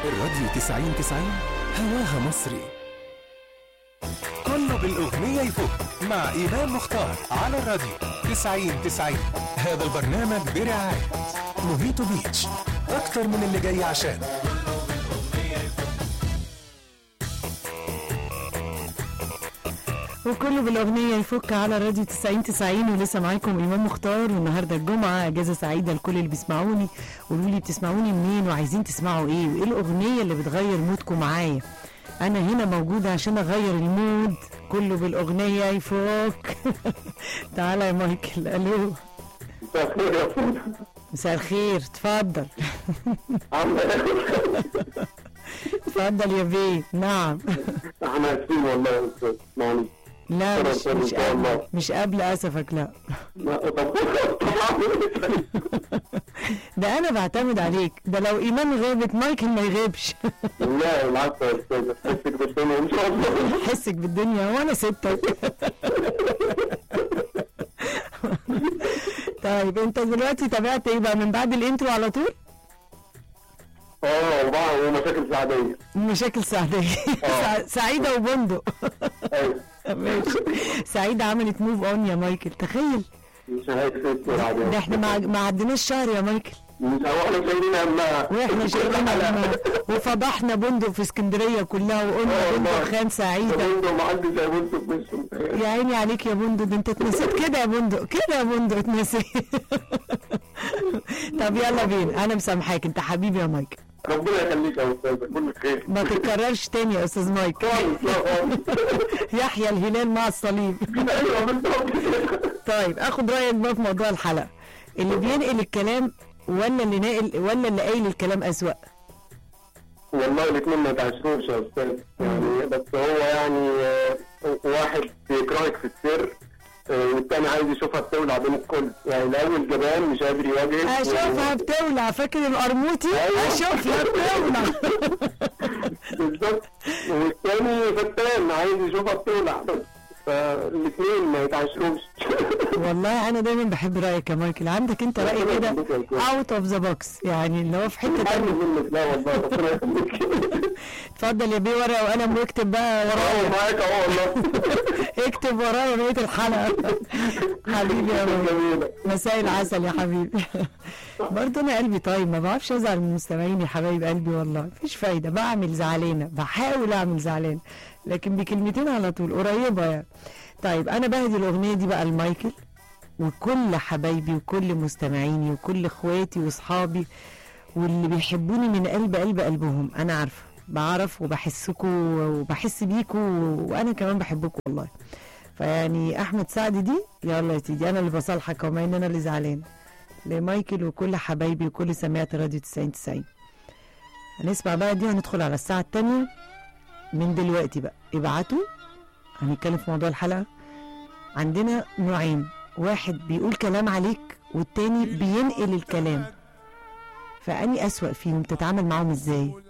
الراديو 90 90 هواها مصري كله بالأغنية يفوق مع إيمان مختار على الراديو 90 90 هذا البرنامج برعاية موهيتو بيتش أكتر من اللي جاي عشان وكله بالاغنيه يفك على راديو 90 90 ولسه معاكم ايمان مختار والنهارده الجمعه اجازه سعيده لكل اللي بيسمعوني قولوا لي بتسمعوني منين وعايزين تسمعوا ايه وايه الاغنيه اللي بتغير مودكم معايا انا هنا موجوده عشان اغير المود كله بالاغنيه يفك تعالى يا مايكل الو مساء الخير يا فندم مساء الخير اتفضل عامل ايه؟ اتفضل يا بيه نعم احنا اسفين والله يا استاذ معلش لا مش ربنا مش إن شاء الله. قبل مش قبل اسفك لا لا، طب طبعا ده انا بعتمد عليك ده لو ايمان غابت مايكل ما يغيبش لا العفو يا استاذ احسك بالدنيا ان شاء الله حسك بالدنيا وانا ستك طيب انت دلوقتي تابعت ايه بقى من بعد الانترو على طول اه وبعض ومشاكل سعديه مشاكل سعدية آه. سعيدة وبندق ايوه ماشي سعيدة عملت موف اون يا مايكل تخيل مش هيك ده احنا ما ما عدناش شهر يا مايكل مش هو احنا شايلين همها واحنا شايلين همها. وفضحنا بندق في اسكندرية كلها وقلنا آه بندق والله. خان سعيدة بندق ما حدش هيبص في وشه يا عيني عليك يا بندق ده انت اتنسيت كده يا بندق كده يا بندق اتنسيت طب يلا بينا انا مسامحاك انت حبيبي يا مايكل ربنا يخليك يا استاذ كل خير ما تتكررش تاني يا استاذ مايكل خالص لا خالص يحيى الهلال مع الصليب ايوه بالظبط طيب اخد رايك بقى في موضوع الحلقه اللي بينقل الكلام ولا اللي ناقل ولا اللي قايل الكلام اسوأ والله الاثنين ما يتعشروش يا استاذ يعني بس هو يعني آه، واحد بيكرهك في السر آه، والتاني عايز يشوفها بتولع بين الكل يعني الاول جبان مش قادر يواجه اشوفها بتولع فاكر القرموطي أيوة. اشوفها بتولع بالظبط والتاني فتان عايز يشوفها بتولع بس فالاثنين ما يتعشروش والله انا دايما بحب رايك يا مايكل عندك انت راي كده اوت اوف ذا بوكس يعني اللي هو في حته حاجة تانية منك لا والله ربنا يخليك اتفضل يا بيه ورقه وقلم واكتب بقى اه ورايا معاك اهو والله اكتب ورايا بقيه الحلقه حبيبي يا مايكل جميلة مساء العسل يا حبيبي برضه انا قلبي طيب ما بعرفش ازعل من المستمعين يا حبايب قلبي والله مفيش فايده بعمل زعلانه بحاول اعمل زعلانه لكن بكلمتين على طول قريبه يعني طيب انا بهدي الاغنيه دي بقى لمايكل وكل حبايبي وكل مستمعيني وكل اخواتي واصحابي واللي بيحبوني من قلب قلب قلبهم انا عارفه بعرف وبحسكوا وبحس بيكوا وانا كمان بحبكوا والله فيعني احمد سعد دي يلا يا سيدي انا اللي بصالحك وما ان انا اللي زعلان لمايكل وكل حبايبي وكل سماعة راديو 90 90 هنسمع بقى دي هندخل على الساعة التانية من دلوقتي بقى ابعتوا هنتكلم في موضوع الحلقة عندنا نوعين واحد بيقول كلام عليك والتاني بينقل الكلام فأني أسوأ فيهم تتعامل معاهم ازاي